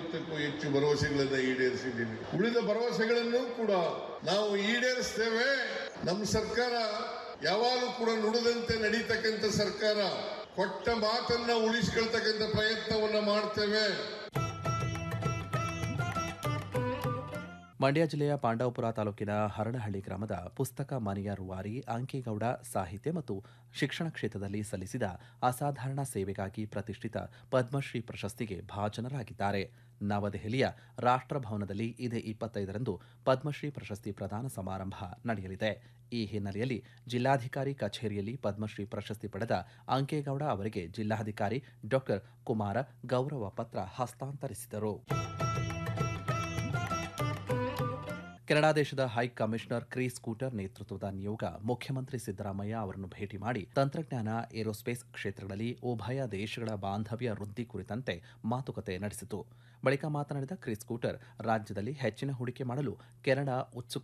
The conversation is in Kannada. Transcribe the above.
ಐವತ್ತಕ್ಕೂ ಹೆಚ್ಚು ಭರವಸೆಗಳನ್ನು ಈಡೇರಿಸಿದ್ದೀವಿ ಉಳಿದ ಭರವಸೆಗಳನ್ನು ಕೂಡ ನಾವು ಈಡೇರಿಸ್ತೇವೆ ನಮ್ಮ ಸರ್ಕಾರ ಯಾವಾಗಲೂ ಕೂಡ ನುಡಿದಂತೆ ನಡೀತಕ್ಕಂಥ ಸರ್ಕಾರ ಕೊಟ್ಟ ಮಾತನ್ನ ಉಳಿಸ್ಕೊಳ್ತಕ್ಕಂಥ ಪ್ರಯತ್ನವನ್ನ ಮಾಡ್ತೇವೆ ಮಂಡ್ಯ ಜಿಲ್ಲೆಯ ಪಾಂಡವಪುರ ತಾಲೂಕಿನ ಹರಡಹಳ್ಳಿ ಗ್ರಾಮದ ಪುಸ್ತಕ ಮನೆಯ ರೂವಾರಿ ಅಂಕೇಗೌಡ ಸಾಹಿತ್ಯ ಮತ್ತು ಶಿಕ್ಷಣ ಕ್ಷೇತ್ರದಲ್ಲಿ ಸಲ್ಲಿಸಿದ ಅಸಾಧಾರಣ ಸೇವೆಗಾಗಿ ಪ್ರತಿಷ್ಠಿತ ಪದ್ಮಶ್ರೀ ಪ್ರಶಸ್ತಿಗೆ ಭಾಜನರಾಗಿದ್ದಾರೆ ನವದೆಹಲಿಯ ರಾಷ್ಟ್ರಭವನದಲ್ಲಿ ಇದೇ ಇಪ್ಪತ್ತೈದರಂದು ಪದ್ಮಶ್ರೀ ಪ್ರಶಸ್ತಿ ಪ್ರದಾನ ಸಮಾರಂಭ ನಡೆಯಲಿದೆ ಈ ಹಿನ್ನೆಲೆಯಲ್ಲಿ ಜಿಲ್ಲಾಧಿಕಾರಿ ಕಚೇರಿಯಲ್ಲಿ ಪದ್ಮಶ್ರೀ ಪ್ರಶಸ್ತಿ ಪಡೆದ ಅಂಕೇಗೌಡ ಅವರಿಗೆ ಜಿಲ್ಲಾಧಿಕಾರಿ ಡಾಕ್ಟರ್ ಕುಮಾರ ಗೌರವ ಪತ್ರ ಹಸ್ತಾಂತರಿಸಿದರು ಕೆನಡಾ ದೇಶದ ಹೈ ಕಮಿಷನರ್ ಕ್ರೀಸ್ ಸ್ಕೂಟರ್ ನೇತೃತ್ವದ ನಿಯೋಗ ಮುಖ್ಯಮಂತ್ರಿ ಸಿದ್ದರಾಮಯ್ಯ ಅವರನ್ನು ಭೇಟಿ ಮಾಡಿ ತಂತ್ರಜ್ಞಾನ ಏರೋಸ್ಪೇಸ್ ಕ್ಷೇತ್ರಗಳಲ್ಲಿ ಉಭಯ ದೇಶಗಳ ಬಾಂಧವ್ಯ ವೃದ್ಧಿ ಕುರಿತಂತೆ ಮಾತುಕತೆ ನಡೆಸಿತು ಬಳಿಕ ಮಾತನಾಡಿದ ಕ್ರೀಸ್ ಸ್ಕೂಟರ್ ರಾಜ್ಯದಲ್ಲಿ ಹೆಚ್ಚಿನ ಹೂಡಿಕೆ ಮಾಡಲು ಕೆನಡಾ ಉತ್ಸುಕ